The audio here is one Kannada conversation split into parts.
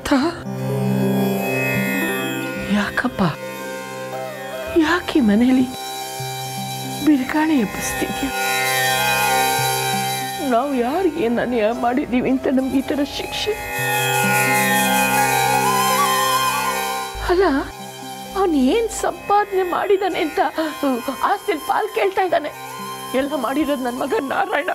ಪಾರ್ಥ ಯಾಕಪ್ಪ ಯಾಕೆ ಮನೇಲಿ ಬಿರುಗಾಳಿ ಎಬ್ಬಿಸ್ತಿದ್ಯಾ ನಾವು ಯಾರಿಗೆ ಅನ್ಯಾಯ ಮಾಡಿದ್ದೀವಿ ಅಂತ ನಮ್ಗೆ ಈ ಥರ ಶಿಕ್ಷೆ ಅಲ್ಲ ಅವನು ಏನ್ ಸಂಪಾದನೆ ಮಾಡಿದಾನೆ ಅಂತ ಆಸ್ತಿಲ್ ಪಾಲ್ ಕೇಳ್ತಾ ಇದ್ದಾನೆ ಎಲ್ಲ ಮಾಡಿರೋದು ನನ್ನ ಮಗ ನಾರಾಯಣ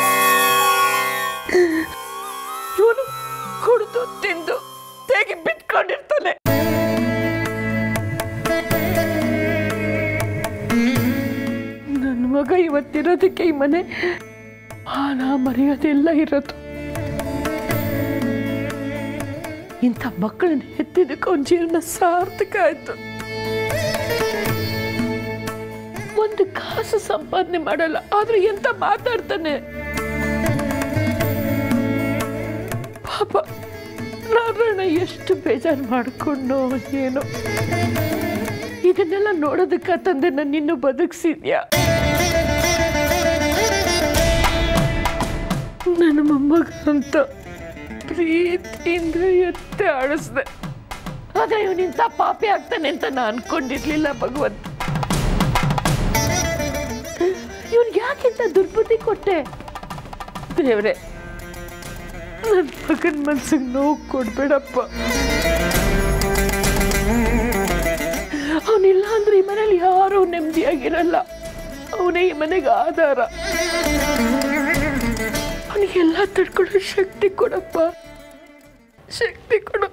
ಇವನು ಕುಡಿದು ತಿಂದು ತೆಗಿ ಬಿತ್ಕೊಂಡಿರ್ತಾನೆ ನನ್ನ ಮಗ ಇವತ್ತಿರೋದಕ್ಕೆ ಈ ಮನೆ ಮಾನ ಮರ್ಯಾದೆ ಎಲ್ಲ ಇರೋದು ಇಂಥ ಮಕ್ಕಳನ್ನ ಹೆತ್ತಿದ್ದಕ್ಕೆ ಅವನ ಜೀವನ ಸಾರ್ಥಕ ಆಯ್ತು ಒಂದು ಕಾಸು ಸಂಪಾದನೆ ಮಾಡಲ್ಲ ಆದ್ರೆ ಎಂತ ಮಾತಾಡ್ತಾನೆ ಪಾಪ ನಾರಾಯಣ ಎಷ್ಟು ಬೇಜಾರು ಮಾಡ್ಕೊಂಡು ಏನೋ ಇದನ್ನೆಲ್ಲ ನೋಡೋದಕ್ಕ ತಂದೆ ನನ್ನ ಇನ್ನು ಬದುಕಿಸಿದ್ಯಾ ನನ್ನ ಮೊಮ್ಮಗ ಅಂತ ಪ್ರೀತಿಯಿಂದ ಎತ್ತೆ ಆಡಿಸ್ದೆ ಆದ್ರೆ ಇವನಿಂತ ಪಾಪಿ ಆಗ್ತಾನೆ ಅಂತ ನಾನು ಅನ್ಕೊಂಡಿರ್ಲಿಲ್ಲ ಭಗವಂತ ಇವನ್ಗೆ ಯಾಕಿಂತ ದುರ್ಬುದ್ಧಿ ಕೊಟ್ಟೆ ದೇವ್ರೆ ನನ್ನ ಮಗನ ಮನ್ಸಿಗೆ ನೋವು ಕೊಡ್ಬೇಡಪ್ಪ ಅವನಿಲ್ಲ ಅಂದ್ರೆ ಈ ಮನೇಲಿ ಯಾರೂ ನೆಮ್ಮದಿಯಾಗಿರಲ್ಲ ಅವನೇ ಈ ಮನೆಗೆ ಆಧಾರ ಅವನಿಗೆಲ್ಲ ತಡ್ಕೊಳ್ಳೋ ಶಕ್ತಿ ಕೊಡಪ್ಪ ಶಕ್ತಿ ಕೊಡು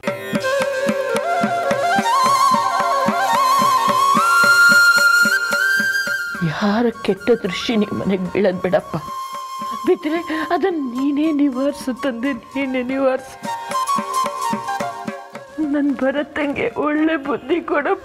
ಯಾರ ಕೆಟ್ಟ ದೃಷ್ಟಿ ನಿಮ್ಮ ಮನೆಗೆ ಬೀಳದ್ ಬಿಡಪ್ಪ ಬಿದ್ರೆ ಅದನ್ನ ನೀನೇ ನಿವಾರಿಸು ತಂದೆ ನೀನೇ ನಿವಾರಿಸು ನನ್ನ ಭರತಂಗೆ ಒಳ್ಳೆ ಬುದ್ಧಿ ಕೊಡಪ್ಪ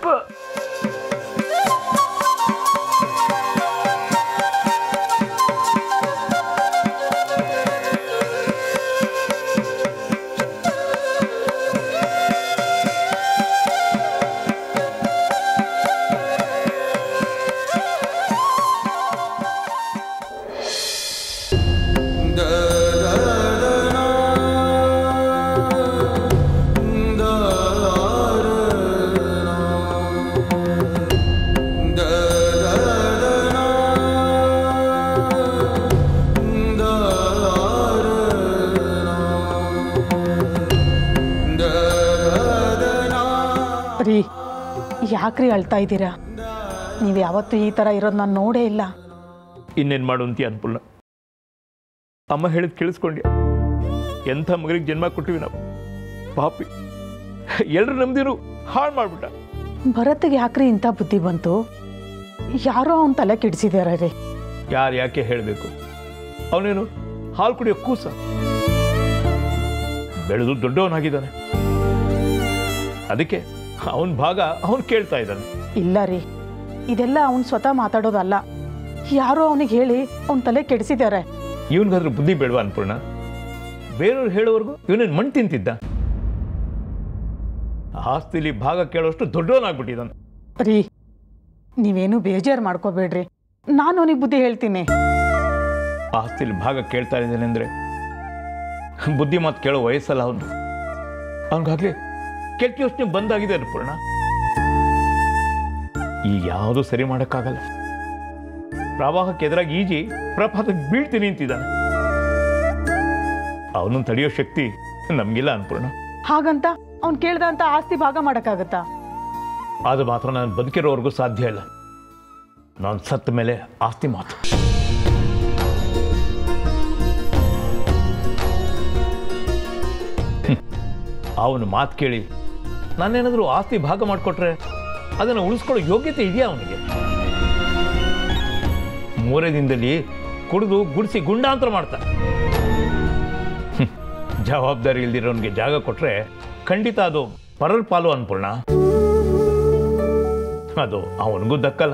ರೀ ಯಾಕ್ರಿ ಅಳ್ತಾ ಇದ್ದೀರಾ ನೀವು ಯಾವತ್ತೂ ಈ ಥರ ಇರೋದು ನಾನು ನೋಡೇ ಇಲ್ಲ ಇನ್ನೇನು ಮಾಡು ಅಂತೀಯ ಅನ್ಪೂರ್ಣ ಅಮ್ಮ ಹೇಳಿದ್ ಕೇಳಿಸ್ಕೊಂಡ್ಯ ಎಂಥ ಮಗನಿಗೆ ಜನ್ಮ ಕೊಟ್ಟಿವಿ ನಾವು ಪಾಪಿ ಎಲ್ರು ನಮ್ದಿರು ಹಾಳು ಮಾಡ್ಬಿಟ್ಟ ಭರತ್ಗೆ ಯಾಕ್ರಿ ಇಂಥ ಬುದ್ಧಿ ಬಂತು ಯಾರೋ ಅವನ ತಲೆ ಕೆಡಿಸಿದಾರೆ ರೀ ಯಾರು ಯಾಕೆ ಹೇಳಬೇಕು ಅವನೇನು ಹಾಲು ಕುಡಿಯೋ ಕೂಸ ಬೆಳೆದು ದೊಡ್ಡವನಾಗಿದ್ದಾನೆ ಅದಕ್ಕೆ ಅವನ ಭಾಗ ಅವನು ಕೇಳ್ತಾ ಇದ್ದಾನೆ ಇಲ್ಲ ರೀ ಇದೆಲ್ಲ ಅವನು ಸ್ವತಃ ಮಾತಾಡೋದಲ್ಲ ಯಾರೋ ಅವನಿಗೆ ಹೇಳಿ ಅವನ ತಲೆ ಕೆಡಿಸಿದ್ದಾರೆ ಇವನ್ಗಾದ್ರೂ ಬುದ್ಧಿ ಬೇಡವಾ ಅನ್ಪೂರ್ಣ ಬೇರೆಯವ್ರು ಹೇಳೋವರೆಗೂ ಇವನೇನು ಮಣ್ಣು ತಿಂತಿದ್ದ ಆಸ್ತಿಲಿ ಭಾಗ ಕೇಳೋಷ್ಟು ದೊಡ್ಡವನಾಗ್ಬಿಟ್ಟಿದ್ದಾನೆ ರೀ ನೀವೇನು ಬೇಜಾರು ಮಾಡ್ಕೋಬೇಡ್ರಿ ನಾನು ಅವನಿಗೆ ಬುದ್ಧಿ ಹೇಳ್ತೀನಿ ಆಸ್ತಿಲಿ ಭಾಗ ಕೇಳ್ತಾ ಇದ್ದಾನೆ ಅಂದರೆ ಬುದ್ಧಿ ಮಾತು ಕೇಳೋ ವಯಸ್ಸಲ್ಲ ಅವನು ಅವನಿಗಾಗಲೇ ಕೆಟ್ಟ ಯೋಚನೆ ಬಂದಾಗಿದೆ ಅನ್ಪೂರ್ಣ ಈಗ ಯಾವುದೂ ಸರಿ ಮಾಡೋಕ್ಕಾಗಲ್ಲ ಪ್ರವಾಹಕ್ಕೆ ಎದುರಾಗಿ ಈಜಿ ಪ್ರಪಾತಕ್ಕೆ ಬೀಳ್ತೀನಿ ಅಂತಿದ್ದಾನೆ ಅವನನ್ನು ತಡೆಯೋ ಶಕ್ತಿ ನಮಗಿಲ್ಲ ಅನ್ಪೂರ್ಣ ಹಾಗಂತ ಅವ್ನು ಕೇಳ್ದಂತ ಆಸ್ತಿ ಭಾಗ ಮಾಡೋಕ್ಕಾಗತ್ತಾ ಅದು ಮಾತ್ರ ನಾನು ಬದುಕಿರೋವರೆಗೂ ಸಾಧ್ಯ ಇಲ್ಲ ನಾನು ಸತ್ತ ಮೇಲೆ ಆಸ್ತಿ ಮಾತು ಅವನು ಮಾತು ಕೇಳಿ ನಾನೇನಾದರೂ ಆಸ್ತಿ ಭಾಗ ಮಾಡಿಕೊಟ್ರೆ ಅದನ್ನು ಉಳಿಸ್ಕೊಳ್ಳೋ ಯೋಗ್ಯತೆ ಇದೆಯಾ ಅವನಿಗೆ ಮೂರೇ ದಿನದಲ್ಲಿ ಕುಡಿದು ಗುಡಿಸಿ ಗುಂಡಾಂತರ ಮಾಡ್ತಾನೆ ಹ್ಮ್. ಜವಾಬ್ದಾರಿ ಇಲ್ದಿರೋನಿಗೆ ಜಾಗ ಕೊಟ್ರೆ ಖಂಡಿತ ಅದು ಪರರ ಪಾಲು ಅನ್ಪೂರ್ಣ ಅದು ಅವನಿಗೂ ದಕ್ಕಲ್ಲ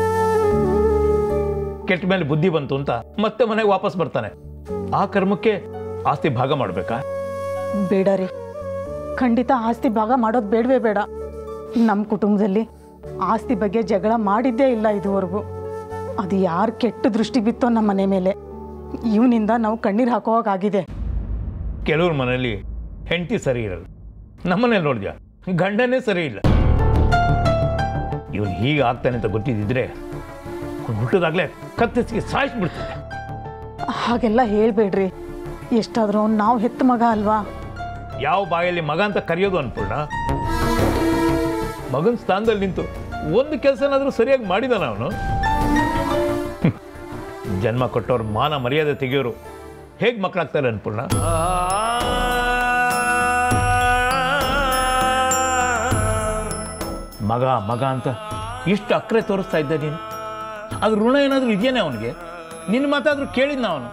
ಕೆಟ್ಟ ಮೇಲೆ ಬುದ್ಧಿ ಬಂತು ಅಂತ ಮತ್ತೆ ಮನೆಗೆ ವಾಪಸ್ ಬರ್ತಾನೆ ಆ ಕರ್ಮಕ್ಕೆ ಆಸ್ತಿ ಭಾಗ ಮಾಡ್ಬೇಕಾ ಬೇಡ ರೀ ಖಂಡಿತ ಆಸ್ತಿ ಭಾಗ ಮಾಡೋದು ಬೇಡವೇ ಬೇಡ ನಮ್ಮ ಕುಟುಂಬದಲ್ಲಿ ಆಸ್ತಿ ಬಗ್ಗೆ ಜಗಳ ಮಾಡಿದ್ದೇ ಇಲ್ಲ ಇದುವರೆಗೂ ಅದು ಯಾರು ಕೆಟ್ಟ ದೃಷ್ಟಿ ಬಿತ್ತೋ ನಮ್ಮ ಮನೆ ಮೇಲೆ ಇವನಿಂದ ನಾವು ಕಣ್ಣೀರು ಹಾಕೋವಾಗಿದೆ ಕೆಲವ್ರ ಮನೆಯಲ್ಲಿ ಹೆಂಡತಿ ಸರಿ ಇರಲ್ಲ ನಮ್ಮನೇಲಿ ನೋಡಿದ್ಯಾ ಗಂಡನೇ ಸರಿ ಇಲ್ಲ ಇವನು ಹೀಗೆ ಆಗ್ತಾನೆ ಅಂತ ಗೊತ್ತಿದ್ದಿದ್ರೆ ಹುಟ್ಟಿದಾಗಲೇ ಕತ್ತಿಸಿಗೆ ಸಾಯಿಸ್ಬಿಡ್ತಿದ್ದೆ ಹಾಗೆಲ್ಲ ಹೇಳ್ಬೇಡ್ರಿ ಎಷ್ಟಾದರೂ ನಾವು ಹೆತ್ತ ಮಗ ಅಲ್ವಾ ಯಾವ ಬಾಯಲ್ಲಿ ಮಗ ಅಂತ ಕರೆಯೋದು ಅನ್ಪೂರ್ಣ ಮಗನ ಸ್ಥಾನದಲ್ಲಿ ನಿಂತು ಒಂದು ಕೆಲಸನಾದ್ರೂ ಸರಿಯಾಗಿ ಮಾಡಿದಾನ ಅವನು ಜನ್ಮ ಕೊಟ್ಟವ್ರ ಮಾನ ಮರ್ಯಾದೆ ತೆಗೆಯೋರು ಹೇಗೆ ಮಕ್ಕಳಾಗ್ತಾರೆ ಅನ್ಪೂರ್ಣ ಮಗ ಮಗ ಅಂತ ಇಷ್ಟು ಅಕ್ರೆ ತೋರಿಸ್ತಾ ಇದ್ದ ನೀನು ಅದ್ರ ಋಣ ಏನಾದರೂ ಇದೆಯೇನೆ ಅವನಿಗೆ ನಿನ್ನ ಮಾತಾದ್ರೂ ಕೇಳಿದ್ನ ಅವನು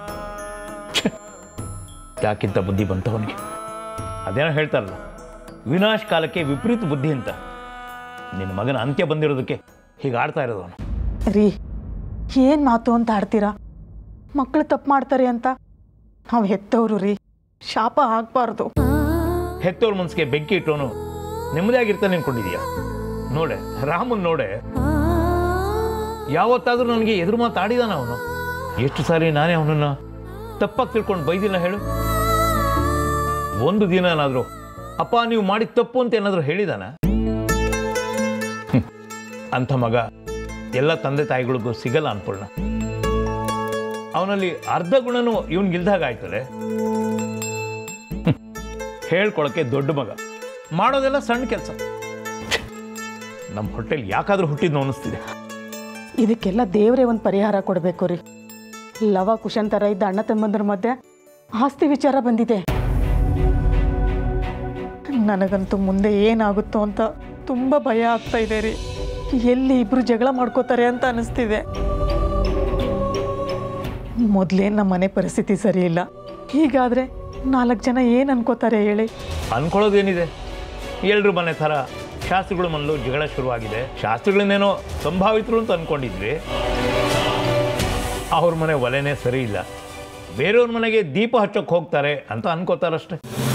ಯಾಕಿಂತ ಬುದ್ಧಿ ಬಂತವನಿಗೆ ಅದೇನೋ ಹೇಳ್ತಾರಲ್ಲ ವಿನಾಶ ಕಾಲಕ್ಕೆ ವಿಪರೀತ ಬುದ್ಧಿ ಅಂತ ನಿನ್ನ ಮಗನ ಅಂತ್ಯ ಬಂದಿರೋದಕ್ಕೆ ಹೀಗೆ ಆಡ್ತಾ ಇರೋದು ಅವನು ರೀ ಏನು ಮಾತು ಅಂತ ಆಡ್ತೀರಾ ಮಕ್ಕಳು ತಪ್ಪು ಮಾಡ್ತಾರೆ ಅಂತ ನಾವು ಹೆತ್ತವರು ರೀ ಶಾಪ ಆಗಬಾರ್ದು ಹೆತ್ತೋರ್ ಮನ್ಸಿಗೆ ಬೆಂಕಿ ಇಟ್ಟವನು ನೆಮ್ಮದಿಯಾಗಿರ್ತಾನೆ ಅನ್ಕೊಂಡಿದೀಯ ನೋಡೆ ರಾಮನ್ ನೋಡೆ ಯಾವತ್ತಾದ್ರೂ ನನಗೆ ಎದುರು ಮಾತಾಡಿದಾನ ಅವನು ಎಷ್ಟು ಸಾರಿ ನಾನೇ ಅವನನ್ನ ತಪ್ಪಾಗಿ ತಿಳ್ಕೊಂಡು ಬೈದಿಲ್ಲ ಹೇಳು ಒಂದು ದಿನ ಏನಾದ್ರು ಅಪ್ಪ ನೀವು ಮಾಡಿದ ತಪ್ಪು ಅಂತ ಏನಾದ್ರು ಹೇಳಿದಾನ ಹ್ಮ್. ಅಂಥ ಮಗ ಎಲ್ಲ ತಂದೆ ತಾಯಿಗಳಿಗೂ ಸಿಗಲ್ಲ ಅನ್ಪೂರ್ಣ ಅವನಲ್ಲಿ ಅರ್ಧ ಗುಣನೂ ಇವನ್ಗಿಲ್ದಾಗ ಆಯ್ತದೆ ಹೇಳ್ಕೊಳಕ್ಕೆ ದೊಡ್ಡ ಮಗ ಮಾಡೋದೆಲ್ಲ ಸಣ್ಣ ಕೆಲಸ ನಮ್ಮ ಹೊಟ್ಟೆಲಿ ಯಾಕಾದ್ರೂ ಹುಟ್ಟಿದ್ನೋ ಅನಿಸ್ತಿದೆ ಇದಕ್ಕೆಲ್ಲ ದೇವರೇ ಒಂದು ಪರಿಹಾರ ಕೊಡಬೇಕು ರೀ ಲವ ಕುಶನ್ ಥರ ಇದ್ದ ಅಣ್ಣ ತಮ್ಮಂದ್ರ ಮಧ್ಯೆ ಆಸ್ತಿ ವಿಚಾರ ಬಂದಿದೆ ನನಗಂತೂ ಮುಂದೆ ಏನಾಗುತ್ತೋ ಅಂತ ತುಂಬ ಭಯ ಆಗ್ತಾ ಇದೆ ರೀ ಎಲ್ಲಿ ಇಬ್ರು ಜಗಳ ಮಾಡ್ಕೋತಾರೆ ಅಂತ ಅನಿಸ್ತಿದೆ ಮೊದಲೇ ನಮ್ಮ ಮನೆ ಪರಿಸ್ಥಿತಿ ಸರಿ ಇಲ್ಲ ಹೀಗಾದರೆ ನಾಲ್ಕು ಜನ ಏನು ಅನ್ಕೋತಾರೆ ಹೇಳಿ ಅನ್ಕೊಳ್ಳೋದೇನಿದೆ ಎಲ್ರ ಮನೆ ಥರ ಶಾಸ್ತ್ರಿಗಳ ಮನಲು ಜಗಳ ಶುರುವಾಗಿದೆ ಶಾಸ್ತ್ರಿಗಳನ್ನೇನೋ ಸಂಭಾವಿತರು ಅಂತ ಅನ್ಕೊಂಡಿದ್ವಿ ಅವ್ರ ಮನೆ ಒಲೆನೇ ಸರಿ ಇಲ್ಲ ಬೇರೆಯವ್ರ ಮನೆಗೆ ದೀಪ ಹಚ್ಚೋಕೆ ಹೋಗ್ತಾರೆ ಅಂತ ಅನ್ಕೋತಾರಷ್ಟೆ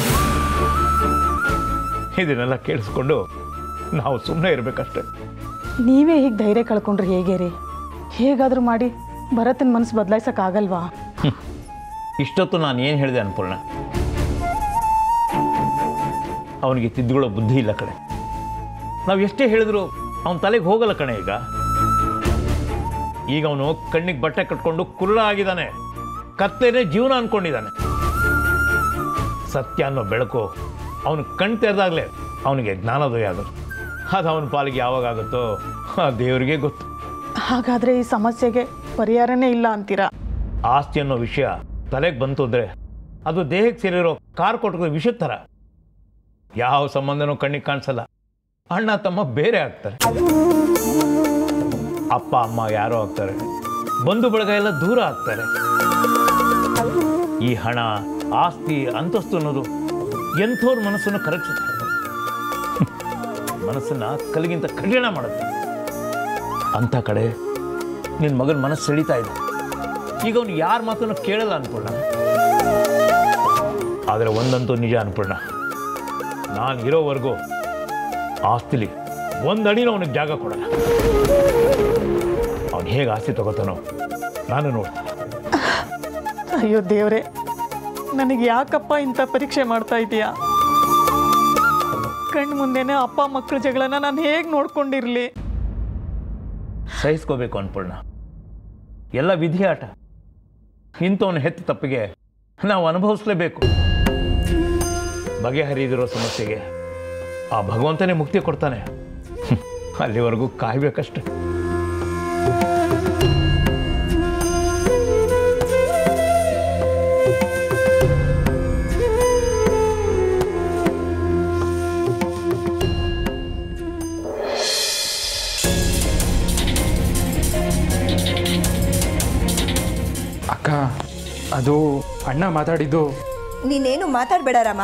ಇದನ್ನೆಲ್ಲ ಕೇಳಿಸ್ಕೊಂಡು ನಾವು ಸುಮ್ಮನೆ ಇರಬೇಕಷ್ಟೆ ನೀವೇ ಹೀಗೆ ಧೈರ್ಯ ಕಳ್ಕೊಂಡ್ರೆ ಹೇಗೆ ರೀ ಹೇಗಾದರೂ ಮಾಡಿ ಭರತನ ಮನಸ್ಸು ಬದಲಾಯಿಸೋಕ್ಕಾಗಲ್ವಾ ಇಷ್ಟೊತ್ತು ನಾನು ಏನು ಹೇಳಿದೆ ಅನ್ಪೂರ್ಣ ಅವನಿಗೆ ತಿದ್ದುಕೊಳ್ಳೋ ಬುದ್ಧಿ ಇಲ್ಲ ಕಣೆ ನಾವು ಎಷ್ಟೇ ಹೇಳಿದ್ರು ಅವನ ತಲೆಗೆ ಹೋಗಲ್ಲ ಕಣೆ ಈಗ ಈಗ ಅವನು ಕಣ್ಣಿಗೆ ಬಟ್ಟೆ ಕಟ್ಕೊಂಡು ಕುರುಡ ಆಗಿದ್ದಾನೆ ಕತ್ತೇನೆ ಜೀವನ ಅನ್ಕೊಂಡಿದ್ದಾನೆ ಸತ್ಯ ಅನ್ನೋ ಬೆಳಕು ಅವನು ಕಣ್ ತೆರೆದಾಗಲೇ ಅವನಿಗೆ ಜ್ಞಾನೋದಯ ಆಗೋದು ಅದು ಅವನ ಪಾಲಿಗೆ ಯಾವಾಗ ಆಗುತ್ತೋ ಆ ದೇವರಿಗೆ ಗೊತ್ತು ಹಾಗಾದರೆ ಈ ಸಮಸ್ಯೆಗೆ ಪರಿಹಾರನೇ ಇಲ್ಲ ಅಂತೀರಾ ಆಸ್ತಿ ಅನ್ನೋ ವಿಷಯ ತಲೆಗೆ ಬಂತು ಅಂದರೆ ಅದು ದೇಹಕ್ಕೆ ಸೇರಿರೋ ಕಾರ್ ಕೊಟ್ಟಿರೋ ವಿಷದ ಥರ ಯಾವ ಸಂಬಂಧನೂ ಕಣ್ಣಿಗೆ ಕಾಣಿಸಲ್ಲ ಅಣ್ಣ ತಮ್ಮ ಬೇರೆ ಆಗ್ತಾರೆ ಅಪ್ಪ ಅಮ್ಮ ಯಾರೋ ಆಗ್ತಾರೆ ಬಂಧು ಬಳಗ ಎಲ್ಲ ದೂರ ಆಗ್ತಾರೆ ಈ ಹಣ ಆಸ್ತಿ ಅಂತಸ್ತು ಅನ್ನೋದು ಎಂಥವ್ರ ಮನಸ್ಸನ್ನು ಕರಗಿಸುತ್ತೆ ಮನಸ್ಸನ್ನ ಕಲ್ಲಿಗಿಂತ ಕಠಿಣ ಮಾಡುತ್ತೆ ಅಂಥ ಕಡೆ ನಿನ್ನ ಮಗನ ಮನಸ್ಸು ಸೆಳೀತಾ ಇದೆ ಈಗ ಅವನು ಯಾರ ಮಾತನ್ನು ಕೇಳಲ್ಲ ಅನ್ಪೂರ್ಣ ಆದರೆ ಒಂದಂತೂ ನಿಜ ಅನ್ಪೂರ್ಣ ನಾನು ಇರೋವರೆಗೂ ಆಸ್ತಿಲಿ ಒಂದು ಅಡಿನ ಅವನಿಗೆ ಜಾಗ ಕೊಡಲ್ಲ ಅವನು ಹೇಗೆ ಆಸ್ತಿ ತಗೋತಾನೋ ನಾನು ನೋಡಿ ಅಯ್ಯೋ ದೇವ್ರೆ ನನಗೆ ಯಾಕಪ್ಪ ಇಂಥ ಪರೀಕ್ಷೆ ಮಾಡ್ತಾ ಇದೀಯಾ ಕಣ್ಣು ಮುಂದೆನೆ ಅಪ್ಪ ಮಕ್ಕಳ ಜಗಳನ ನಾನು ಹೇಗೆ ನೋಡ್ಕೊಂಡಿರ್ಲಿ ಸಹಿಸ್ಕೋಬೇಕು ಅನ್ಪೂರ್ಣ ಎಲ್ಲ ವಿಧಿ ಆಟ ಇಂಥವನು ಹೆತ್ತ ತಪ್ಪಿಗೆ ನಾವು ಅನುಭವಿಸ್ಲೇಬೇಕು ಬಗೆಹರಿದಿರೋ ಸಮಸ್ಯೆಗೆ ಆ ಭಗವಂತನೇ ಮುಕ್ತಿ ಕೊಡ್ತಾನೆ ಹ್ಮ್. ಅಲ್ಲಿವರೆಗೂ ಕಾಯ್ಬೇಕಷ್ಟೆ ಅಕ್ಕ ಅದು ಅಣ್ಣ ಮಾತಾಡಿದ್ದು ನೀನೇನು ಮಾತಾಡಬೇಡ ರಾಮ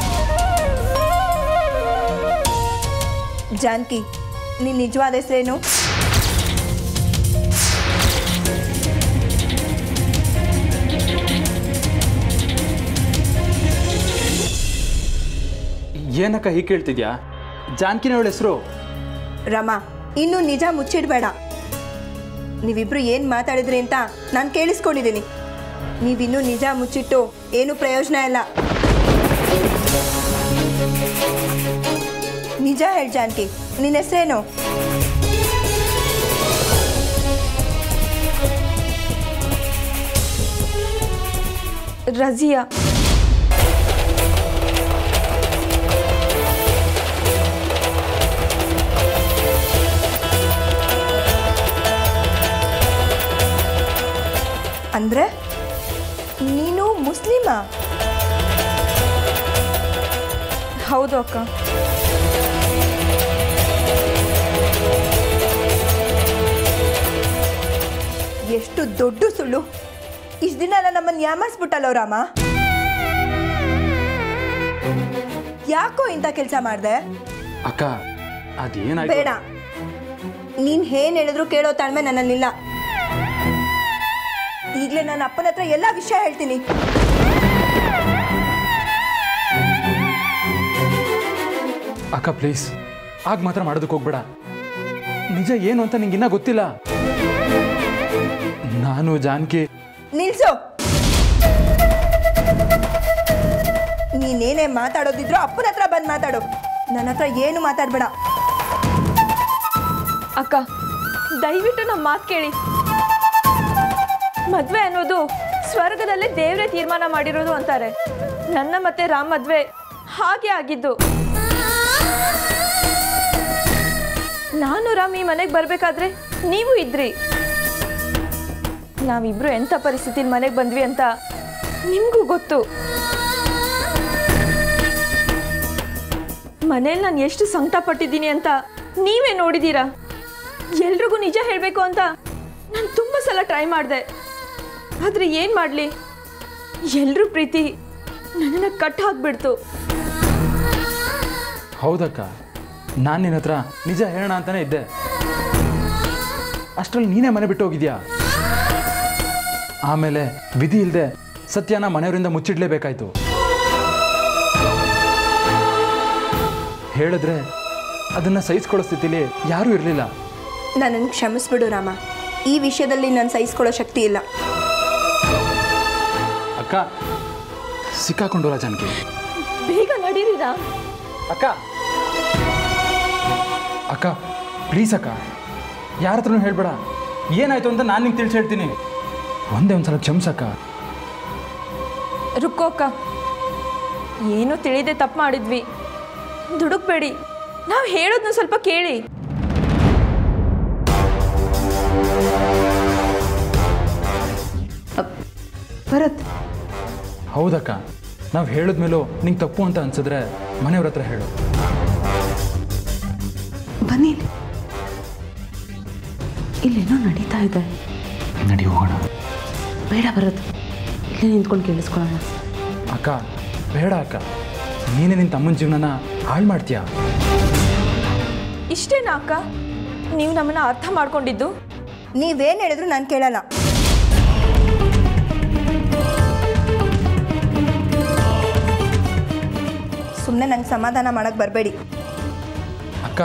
ಜಾನ್ಕಿ ನಿನ್ನ ನಿಜವಾದ ಹೆಸರೇನು ಏನಕ್ಕ ಹೀಗೆ ಕೇಳ್ತಿದ್ಯಾ ಜಾನ್ಕಿನ ಅವಳ ಹೆಸರು ರಮ ಇನ್ನು ನಿಜ ಮುಚ್ಚಿಡಬೇಡ ನೀವಿಬ್ರು ಏನು ಮಾತಾಡಿದ್ರಿ ಅಂತ ನಾನು ಕೇಳಿಸ್ಕೊಂಡಿದ್ದೀನಿ ನೀವಿನ್ನೂ ನಿಜ ಮುಚ್ಚಿಟ್ಟು ಏನು ಪ್ರಯೋಜನ ಇಲ್ಲ ನಿಜ ಹೇಳ್ ಜಾನಕಿ ನಿನ್ನ ಹೆಸರೇನು ರಜಿಯಾ ಅಂದ್ರೆ ನೀನು ಮುಸ್ಲಿಮಾ ಹೌದು ಅಕ್ಕ ಎಷ್ಟು ದೊಡ್ಡ ಸುಳ್ಳು ಇಷ್ಟು ದಿನ ಎಲ್ಲ ನಮ್ಮನ್ನು ಯಾಮಾರಿಸ್ಬಿಟ್ಟಲ್ಲೋ ರಾಮ ಯಾಕೋ ಇಂಥ ಕೆಲಸ ಮಾಡಿದೆ ಅಕ್ಕ ಅದೇನಾಯ್ತು ಬೇಡ ನೀನ್ ಏನ್ ಹೇಳಿದ್ರು ಕೇಳೋ ತಾಳ್ಮೆ ನನ್ನಲ್ಲಿಲ್ಲ ಈಗಲೇ ನನ್ನ ಅಪ್ಪನ ಹತ್ರ ಎಲ್ಲ ವಿಷಯ ಹೇಳ್ತೀನಿ ಅಕ್ಕ ಪ್ಲೀಸ್ ಆಗ ಮಾತ್ರ ಮಾಡೋದಕ್ಕೆ ಹೋಗ್ಬೇಡ ನಿಜ ಏನು ಅಂತ ನಿಂಗಿನ್ನ ಗೊತ್ತಿಲ್ಲ ನಾನು ಜಾನಕಿ ನಿಲ್ಸು ನೀನೇನೇ ಮಾತಾಡೋದಿದ್ರು ಅಪ್ಪನ ಹತ್ರ ಬಂದು ಮಾತಾಡು ನನ್ನ ಹತ್ರ ಏನು ಮಾತಾಡ್ಬೇಡ ಅಕ್ಕ ದಯವಿಟ್ಟು ನಮ್ಮ ಮಾತು ಕೇಳಿ ಮದ್ವೆ ಅನ್ನೋದು ಸ್ವರ್ಗದಲ್ಲೇ ದೇವರೇ ತೀರ್ಮಾನ ಮಾಡಿರೋದು ಅಂತಾರೆ ನನ್ನ ಮತ್ತೆ ರಾಮ್ ಮದ್ವೆ ಹಾಗೆ ಆಗಿದ್ದು ನಾನು ರಾಮ್ ಈ ಮನೆಗೆ ಬರಬೇಕಾದ್ರೆ ನೀವು ಇದ್ರಿ ನಾವಿಬ್ರು ಎಂಥ ಪರಿಸ್ಥಿತಿಲಿ ಮನೆಗೆ ಬಂದ್ವಿ ಅಂತ ನಿಮಗೂ ಗೊತ್ತು ಮನೇಲಿ ನಾನು ಎಷ್ಟು ಸಂಕಟ ಪಟ್ಟಿದ್ದೀನಿ ಅಂತ ನೀವೇ ನೋಡಿದ್ದೀರಾ ಎಲ್ರಿಗೂ ನಿಜ ಹೇಳಬೇಕು ಅಂತ ನಾನು ತುಂಬ ಸಲ ಟ್ರೈ ಮಾಡಿದೆ ಆದರೆ ಏನು ಮಾಡಲಿ ಎಲ್ಲರೂ ಪ್ರೀತಿ ನನ್ನನ್ನು ಕಟ್ ಹಾಕ್ಬಿಡ್ತು ಹೌದಕ್ಕ ನಾನು ನಿನ್ನ ಹತ್ರ ನಿಜ ಹೇಳೋಣ ಅಂತಾನೆ ಇದ್ದೆ ಅಷ್ಟರಲ್ಲಿ ನೀನೇ ಮನೆ ಬಿಟ್ಟು ಹೋಗಿದ್ಯಾ ಆಮೇಲೆ ವಿಧಿ ಇಲ್ಲದೆ ಸತ್ಯನ ಮನೆಯವರಿಂದ ಮುಚ್ಚಿಡ್ಲೇಬೇಕಾಯ್ತು ಹೇಳಿದ್ರೆ ಅದನ್ನ ಸಹಿಸ್ಕೊಳ್ಳೋ ಸ್ಥಿತಿಲಿ ಯಾರೂ ಇರಲಿಲ್ಲ ನನ್ನನ್ನು ಕ್ಷಮಿಸ್ಬಿಡು ರಾಮ ಈ ವಿಷಯದಲ್ಲಿ ನಾನು ಸಹಿಸ್ಕೊಳ್ಳೋ ಶಕ್ತಿ ಇಲ್ಲ ಅಕ್ಕ ಸಿಕ್ಕಾಕೊಂಡೋಲ್ಲ ಜಾನಕಿ ಬೇಗ ನಡೀರಿ ರಾಮ್ ಅಕ್ಕ ಅಕ್ಕ ಪ್ಲೀಸ್ ಅಕ್ಕ ಯಾರ ಹತ್ರನೂ ಹೇಳ್ಬೇಡ ಏನಾಯ್ತು ಅಂತ ನಾನು ನಿಂಗೆ ತಿಳಿಸಿ ಹೇಳ್ತೀನಿ ಒಂದೇ ಒಂದ್ಸಲ ಕ್ಷಮಿಸಕ್ಕ ರುಕ್ಕೋ ಅಕ್ಕ ಏನೂ ತಿಳಿದೆ ತಪ್ಪು ಮಾಡಿದ್ವಿ ದುಡುಕ್ಬೇಡಿ ನಾವು ಹೇಳೋದನ್ನ ಸ್ವಲ್ಪ ಕೇಳಿ ಭರತ್ ಹೌದಕ್ಕ ನಾವು ಹೇಳಿದ್ಮೇಲೂ ನಿಂಗೆ ತಪ್ಪು ಅಂತ ಅನ್ಸಿದ್ರೆ ಮನೆಯವ್ರ ಹತ್ರ ಹೇಳು ಬನ್ನಿ ಇಲ್ಲಿ. ಇಲ್ಲೇನೋ ನಡೀತಾ ಇದೆ ನಡಿ ಹೋಗೋಣ ಬೇಡ ಭರತ್ ಇಲ್ಲೇ ನಿಂತ್ಕೊಂಡು ಕೇಳಿಸ್ಕೊಳ್ಳೋಣ ಅಕ್ಕ ಬೇಡ ಅಕ್ಕ ನೀನೇ ನಿನ್ನ ತಮ್ಮನ ಜೀವನನ ಹಾಳು ಮಾಡ್ತೀಯಾ ಇಷ್ಟೇನಾ ಅಕ್ಕ ನೀವು ನಮ್ಮನ್ನು ಅರ್ಥ ಮಾಡ್ಕೊಂಡಿದ್ದು ನೀವೇನು ಹೇಳಿದ್ರು ನಾನು ಕೇಳಲ್ಲ ಸುಮ್ಮನೆ ನಂಗೆ ಸಮಾಧಾನ ಮಾಡಕ್ಕೆ ಬರಬೇಡಿ ಅಕ್ಕ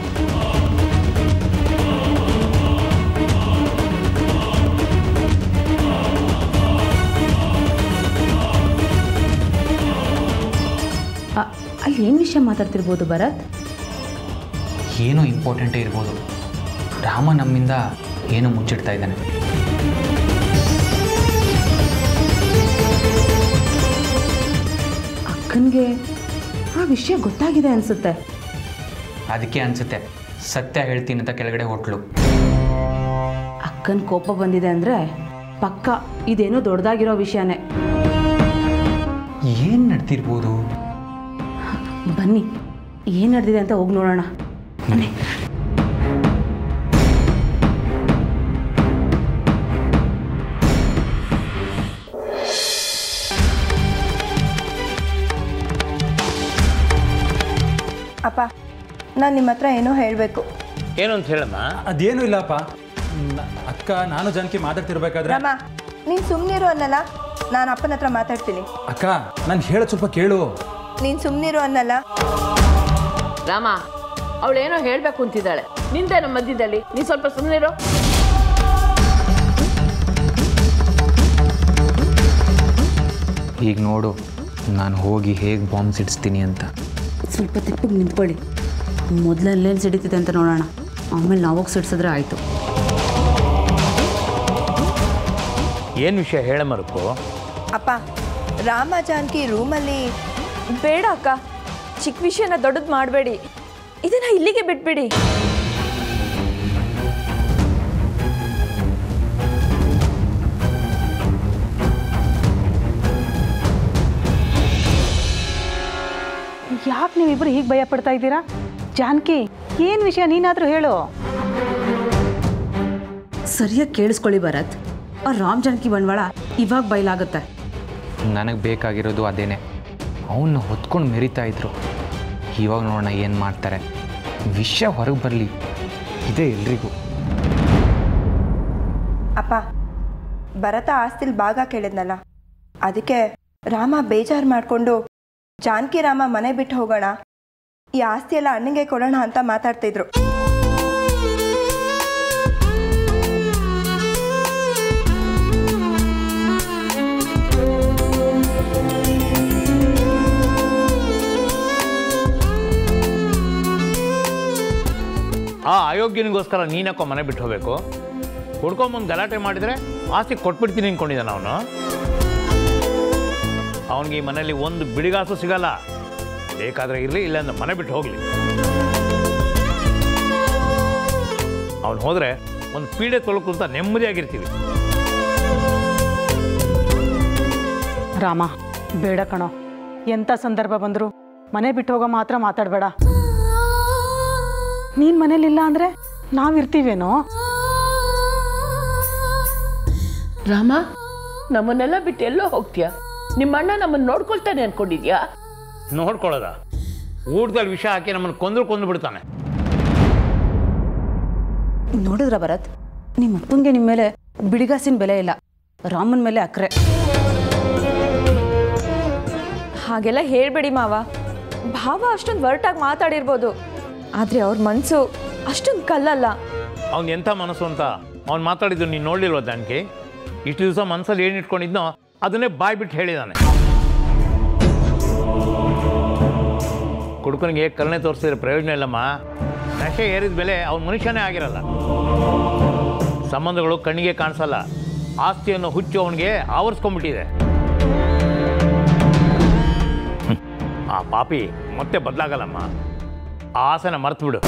ಅಲ್ಲಿ ಏನು ವಿಷಯ ಮಾತಾಡ್ತಿರ್ಬೋದು ಭರತ್ ಏನೋ ಇಂಪಾರ್ಟೆಂಟೇ ಇರ್ಬೋದು ರಾಮ ನಮ್ಮಿಂದ ಏನೋ ಮುಚ್ಚಿಡ್ತಾ ಇದ್ದಾನೆ ಅಕ್ಕನಿಗೆ ಆ ವಿಷಯ ಗೊತ್ತಾಗಿದೆ ಅನಿಸುತ್ತೆ ಅದಕ್ಕೆ ಅನಿಸುತ್ತೆ ಸತ್ಯ ಹೇಳ್ತೀನಿ ಅಂತ ಕೆಳಗಡೆ ಹೊಟ್ಲು ಅಕ್ಕನ ಕೋಪ ಬಂದಿದೆ ಅಂದರೆ ಪಕ್ಕ ಇದೇನೋ ದೊಡ್ಡದಾಗಿರೋ ವಿಷಯನೇ ಏನು ನಡ್ತಿರ್ಬೋದು ಬನ್ನಿ ಏನು ನಡೆದಿದೆ ಅಂತ ಹೋಗಿ ನೋಡೋಣ ಬನ್ನಿ ಅಪ್ಪ ನಾನು ನಿಮ್ಮ ಹತ್ರ ಏನೋ ಹೇಳಬೇಕು ಏನು ಅಂತ ಹೇಳಮ್ಮ ಅದೇನೂ ಇಲ್ಲಪ್ಪ ನ- ಅಕ್ಕ ನಾನು ಜಾನಕಿ ಮಾತಾಡ್ತಿರ್ಬೇಕಾದ್ರೆ ರಾಮ ನೀನು ಸುಮ್ಮನಿರು ಅನ್ನಲ್ಲ ನಾನು ಅಪ್ಪನ ಹತ್ರ ಮಾತಾಡ್ತೀನಿ ಅಕ್ಕ ನಾನು ಹೇಳೋದು ಸ್ವಲ್ಪ ಕೇಳು ನೀನು ಸುಮ್ಮನಿರು ಅನ್ನಲ್ಲ ರಾಮ ಅವಳೇನೋ ಹೇಳ್ಬೇಕು ಅಂತಿದ್ದಾಳೆ ನಿಂದೆ ನಮ್ಮ ಮಧ್ಯದಲ್ಲಿ ನೀ ಸ್ವಲ್ಪ ಸುಮ್ಮನಿರೋ ಈಗ ನೋಡು ನಾನು ಹೋಗಿ ಹೇಗೆ ಬಾಂಬ್ ಸಿಡಿಸ್ತೀನಿ ಅಂತ ಸ್ವಲ್ಪ ತಿಪ್ಪಿಗೆ ನಿಂತ್ಕೊಳ್ಳಿ ಮೊದಲಲ್ಲೇನು ಸಿಡಿತಿದೆ ಅಂತ ನೋಡೋಣ ಆಮೇಲೆ ನಾವೋಗಿ ಸಿಡ್ಸಿದ್ರೆ ಆಯಿತು ಏನು ವಿಷಯ ಹೇಳ ಮರುಕು ಅಪ್ಪ ರಾಮ ಜಾನಕಿ ರೂಮಲ್ಲಿ ಬೇಡ ಅಕ್ಕ ಚಿಕ್ಕ ವಿಷಯನ ದೊಡ್ಡದು ಮಾಡಬೇಡಿ ಇದನ್ನ ಇಲ್ಲಿಗೆ ಬಿಟ್ಬಿಡಿ ಯಾಕೆ ನೀವಿಬ್ಬರು ಹೀಗೆ ಭಯ ಪಡ್ತಾ ಇದ್ದೀರಾ ಜಾನಕಿ ಏನು ವಿಷಯ ನೀನಾದರೂ ಹೇಳು ಸರಿಯಾಗಿ ಕೇಳಿಸ್ಕೊಳ್ಳಿ ಭರತ್ ಆ ರಾಮ್ ಜಾನಕಿ ಬಂಡವಾಳ ಇವಾಗ ಬಯಲಾಗುತ್ತೆ ನನಗೆ ಬೇಕಾಗಿರೋದು ಅದೇನೆ ಅವನ್ನ ಹೊತ್ಕೊಂಡು ಮೆರಿತಾ ಇದ್ರು ಇವಾಗ ನೋಡೋಣ ಏನು ಮಾಡ್ತಾರೆ ವಿಷಯ ಹೊರಗೆ ಬರಲಿ ಇದೇ ಎಲ್ರಿಗೂ ಅಪ್ಪ ಭರತ ಆಸ್ತಿಲ್ ಭಾಗ ಕೇಳಿದ್ನಲ್ಲ ಅದಕ್ಕೆ ರಾಮ ಬೇಜಾರು ಮಾಡಿಕೊಂಡು ಜಾನಕಿ ರಾಮ ಮನೆ ಬಿಟ್ಟು ಹೋಗೋಣ ಈ ಆಸ್ತಿ ಎಲ್ಲ ಅಣ್ಣಂಗೆ ಕೊಡೋಣ ಅಂತ ಮಾತಾಡ್ತಿದ್ರು ಆ ಅಯೋಗ್ಯನಿಗೋಸ್ಕರ ನೀನಕ್ಕೋ ಮನೆ ಬಿಟ್ಟು ಹೋಗ್ಬೇಕು ಹುಡ್ಕೊಂಬಂದು ಗಲಾಟೆ ಮಾಡಿದರೆ ಆಸ್ತಿ ಕೊಟ್ಬಿಡ್ತೀನಿ ಅಂದ್ಕೊಂಡಿದ್ದಾನೆ ಅವನು ಅವನಿಗೆ ಈ ಮನೇಲಿ ಒಂದು ಬಿಡಿಗಾಸು ಸಿಗಲ್ಲ ಬೇಕಾದರೆ ಇರಲಿ ಇಲ್ಲಾಂದ್ರೆ ಮನೆ ಬಿಟ್ಟು ಹೋಗಲಿ ಅವನು ಹೋದರೆ ಒಂದು ಪೀಡೆ ತೊಳ್ಕೊಂತ ನೆಮ್ಮದಿಯಾಗಿರ್ತೀವಿ ರಾಮ ಬೇಡ ಕಣೋ ಎಂಥ ಸಂದರ್ಭ ಬಂದರೂ ಮನೆ ಬಿಟ್ಟು ಹೋಗೋ ಮಾತ್ರ ಮಾತಾಡಬೇಡ ನೀನು ಮನೇಲಿಲ್ಲ ಅಂದರೆ ನಾವಿರ್ತೀವೇನೋ ರಾಮ ನಮ್ಮನ್ನೆಲ್ಲ ಬಿಟ್ಟು ಎಲ್ಲೋ ಹೋಗ್ತೀಯಾ ನಿಮ್ಮ ಅಣ್ಣ ನಮ್ಮನ್ನು ನೋಡ್ಕೊಳ್ತಾನೆ ಅನ್ಕೊಂಡಿದ್ಯಾ ನೋಡ್ಕೊಳ್ಳೋದ ಊಟದಲ್ಲಿ ವಿಷ ಹಾಕಿ ನಮ್ಮನ್ನು ಕೊಂದ್ರು ಕೊಂದು ಬಿಡ್ತಾನೆ ನೋಡಿದ್ರ ಭರತ್ ನಿಮ್ಮ ಅಪ್ಪಂಗೆ ನಿಮ್ಮ ಮೇಲೆ ಬಿಡಿಗಾಸಿನ ಬೆಲೆ ಇಲ್ಲ ರಾಮನ ಮೇಲೆ ಅಕ್ರೆ ಹಾಗೆಲ್ಲ ಹೇಳ್ಬೇಡಿ ಮಾವ ಭಾವ ಅಷ್ಟೊಂದು ವರ್ಟಾಗಿ ಮಾತಾಡಿರ್ಬೋದು ಆದರೆ ಅವ್ರ ಮನಸ್ಸು ಅಷ್ಟೊಂದು ಕಲ್ಲಲ್ಲ ಅವ್ನು ಎಂಥ ಮನಸ್ಸು ಅಂತ ಅವ್ನು ಮಾತಾಡಿದ್ದು ನೀನು ನೋಡಲಿಲ್ವ ಜಾನಕಿ ಇಷ್ಟು ದಿವಸ ಮನಸ್ಸಲ್ಲಿ ಏನು ಇಟ್ಕೊಂಡಿದ್ನೋ ಅದನ್ನೇ ಬಾಯ್ ಬಿಟ್ಟು ಹೇಳಿದಾನೆ ಕುಡುಕನಿಗೆ ಕರುಣೆ ತೋರಿಸಿದ್ರೆ ಪ್ರಯೋಜನ ಇಲ್ಲಮ್ಮ ನಶೆ ಏರಿದ ಬೆಲೆ ಅವ್ನ ಮನುಷ್ಯನೇ ಆಗಿರಲ್ಲ ಸಂಬಂಧಗಳು ಕಣ್ಣಿಗೆ ಕಾಣಿಸಲ್ಲ ಆಸ್ತಿಯನ್ನು ಹುಚ್ಚು ಅವನಿಗೆ ಆವರಿಸ್ಕೊಂಡ್ಬಿಟ್ಟಿದೆ ಹ್ಮ್. ಆ ಪಾಪಿ ಮತ್ತೆ ಬದಲಾಗಲ್ಲಮ್ಮ ಆ ಆಸೆನ ಮರ್ತು ಬಿಡು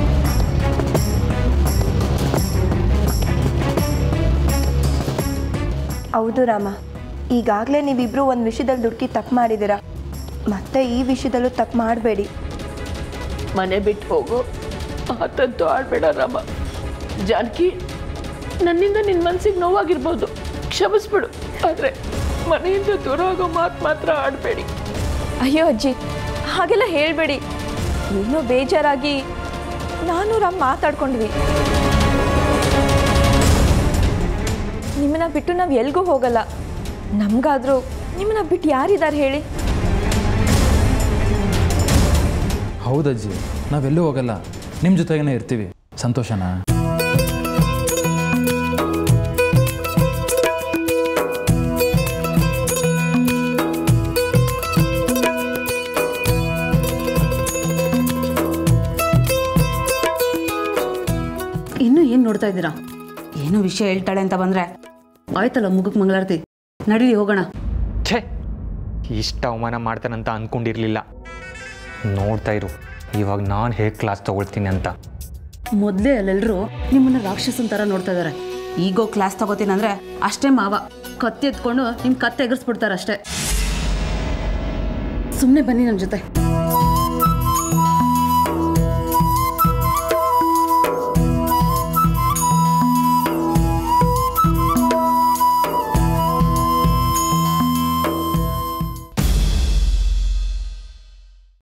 ಹೌದು ರಾಮ ಈಗಾಗಲೇ ನೀವಿಬ್ರು ಒಂದು ವಿಷಯದಲ್ಲಿ ದುಡುಕಿ ತಪ್ಪು ಮಾಡಿದ್ದೀರಾ ಮತ್ತೆ ಈ ವಿಷಯದಲ್ಲೂ ತಪ್ಪು ಮಾಡಬೇಡಿ ಮನೆ ಬಿಟ್ಟು ಹೋಗು ಆತಂತು ಆಡ್ಬೇಡ ರಾಮ ಜಾನಕಿ ನನ್ನಿಂದ ನಿನ್ನ ಮನ್ಸಿಗೆ ನೋವಾಗಿರ್ಬೋದು ಕ್ಷಮಿಸ್ಬಿಡು ಆದರೆ ಮನೆಯಿಂದ ದೂರ ಹೋಗೋ ಮಾತು ಮಾತ್ರ ಆಡಬೇಡಿ ಅಯ್ಯೋ ಅಜ್ಜಿ ಹಾಗೆಲ್ಲ ಹೇಳಬೇಡಿ ಏನೋ ಬೇಜಾರಾಗಿ ನಾನು ರಾಮ್ ಮಾತಾಡ್ಕೊಂಡ್ವಿ ನಿಮ್ಮನ್ನ ಬಿಟ್ಟು ನಾವು ಎಲ್ಗೂ ಹೋಗಲ್ಲ ನಮಗಾದ್ರೂ ನಿಮ್ಮನ್ನ ಬಿಟ್ಟು ಯಾರಿದ್ದಾರೆ ಹೇಳಿ ಹೌದಜ್ಜಿ ನಾವೆಲ್ಲೂ ಹೋಗಲ್ಲ ನಿಮ್ಮ ಜೊತೆಗೇನೆ ಇರ್ತೀವಿ ಸಂತೋಷನಾ ಇನ್ನೂ ಏನು ನೋಡ್ತಾ ಇದ್ದೀರಾ ಏನೋ ವಿಷಯ ಹೇಳ್ತಾಳೆ ಅಂತ ಬಂದರೆ ಆಯ್ತಲ್ಲ ಮುಗಕ್ಕೆ ಮಂಗಳಾರತಿ ನಡೀರಿ ಹೋಗೋಣ ಛೇ ಇಷ್ಟು ಅವಮಾನ ಮಾಡ್ತಾನಂತ ಅಂದ್ಕೊಂಡಿರಲಿಲ್ಲ ನೋಡ್ತಾ ಇರು ಇವಾಗ ನಾನು ಹೇಗೆ ಕ್ಲಾಸ್ ತೊಗೊಳ್ತೀನಿ ಅಂತ ಮೊದಲೇ ಅಲ್ಲೆಲ್ಲರೂ ನಿಮ್ಮನ್ನ ರಾಕ್ಷಸನ್ ಥರ ನೋಡ್ತಾ ಇದ್ದಾರೆ ಈಗೋ ಕ್ಲಾಸ್ ತಗೋತೀನಿ ಅಂದರೆ ಅಷ್ಟೇ ಮಾವ ಕತ್ತಿ ಎತ್ಕೊಂಡು ನಿಮ್ಮ ಕತ್ತೆ ಎಗರಿಸ್ಬಿಡ್ತಾರೆ ಅಷ್ಟೇ ಸುಮ್ಮನೆ ಬನ್ನಿ ನನ್ನ ಜೊತೆ